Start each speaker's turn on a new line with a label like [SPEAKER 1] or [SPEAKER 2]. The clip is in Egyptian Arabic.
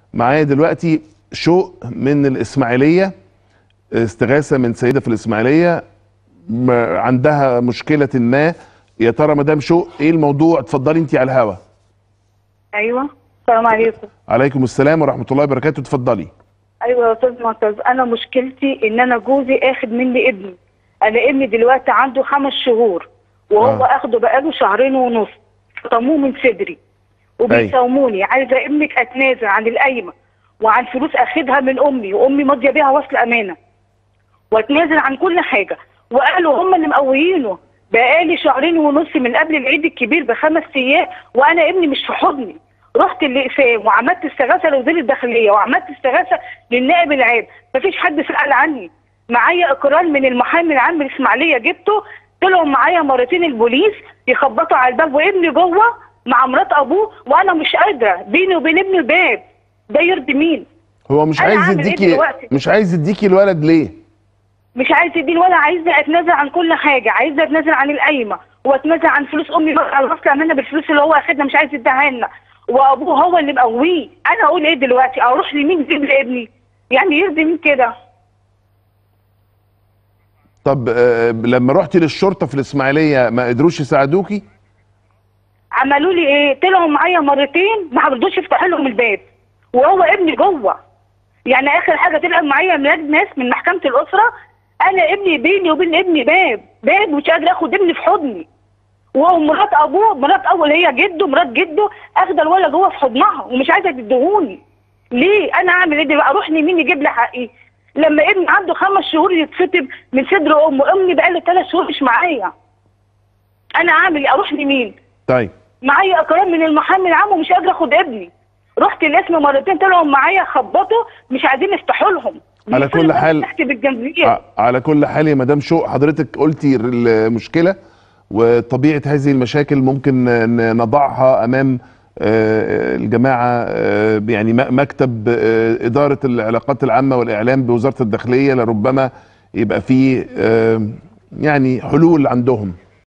[SPEAKER 1] معايا دلوقتي شوق من الاسماعيليه استغاثه من سيده في الاسماعيليه م- عندها مشكله ما يا ترى مدام شوق ايه الموضوع اتفضلي انت على الهوا
[SPEAKER 2] ايوه السلام عليكم
[SPEAKER 1] عليكم السلام ورحمه الله وبركاته اتفضلي
[SPEAKER 2] ايوه يا استاذ معتز انا مشكلتي ان انا جوزي اخد مني ابني انا ابني دلوقتي عنده خمس شهور وهو
[SPEAKER 1] آه.
[SPEAKER 2] اخده بقاله شهرين ونص فطموه من صدري وبيساوموني عايزه ابنك اتنازل عن القايمه وعن فلوس اخدها من امي وامي ماضيه بيها وصل امانه واتنازل عن كل حاجه وقالوا هم اللي مقويينه بقالي شهرين ونص من قبل العيد الكبير بخمس ايام وانا ابني مش في حضني رحت الاقسام وعملت استغاثه لوزير الداخليه وعملت استغاثه للنائب العام مفيش حد سال عني معايا اقرار من المحامي العام الاسماعيليه جبته طلعوا معايا مرتين البوليس يخبطوا على الباب وابني جوه مع مرات ابوه وانا مش قادره بيني وبين ابني الباب ده يرضي مين
[SPEAKER 1] هو مش
[SPEAKER 2] أنا
[SPEAKER 1] عايز
[SPEAKER 2] هعمل إيه
[SPEAKER 1] يديكي
[SPEAKER 2] دلوقتي؟
[SPEAKER 1] مش عايز يديكي الولد ليه
[SPEAKER 2] مش عايز يديني ولا عايزه اتنازل عن كل حاجه عايزه اتنازل عن القايمه واتنازل عن فلوس امي بقى على اصل امانه بالفلوس اللي هو اخدها مش عايز يديها لنا وابوه هو اللي مقويه انا اقول ايه دلوقتي اروح لمين يجيب لي ابني يعني يرضي مين كده
[SPEAKER 1] طب آه، لما رحتي للشرطه في الاسماعيليه ما قدروش يساعدوكي
[SPEAKER 2] عملوا لي ايه طلعوا معايا مرتين ما رضوش يفتحوا لهم الباب وهو ابني جوه يعني اخر حاجه طلع معايا من ناس من محكمه الاسره انا ابني بيني وبين ابني باب باب مش قادر اخد ابني في حضني ومرات ابوه مرات ابوه اللي هي جده مرات جده اخده الولد جوه في حضنها ومش عايزه تديهوني ليه انا اعمل ايه دلوقتي اروح لمين يجيب لي حقي لما ابني عنده خمس شهور يتفتب من صدر امه امي بقالي ثلاث شهور مش معايا انا اعمل ايه اروح لمين
[SPEAKER 1] طيب
[SPEAKER 2] معايا اقرار من المحامي العام ومش قادره اخد ابني رحت الاسم مرتين طلعوا معايا خبطوا مش عايزين يفتحوا لهم
[SPEAKER 1] على كل حال-
[SPEAKER 2] تحت بالجنزير
[SPEAKER 1] ع- على كل حال يا مدام شوق حضرتك قلتي المشكله وطبيعه هذه المشاكل ممكن ن- نضعها امام آه، الجماعه آه، يعني م- مكتب آه، اداره العلاقات العامه والاعلام بوزاره الداخليه لربما يبقى فيه آه، يعني حلول عندهم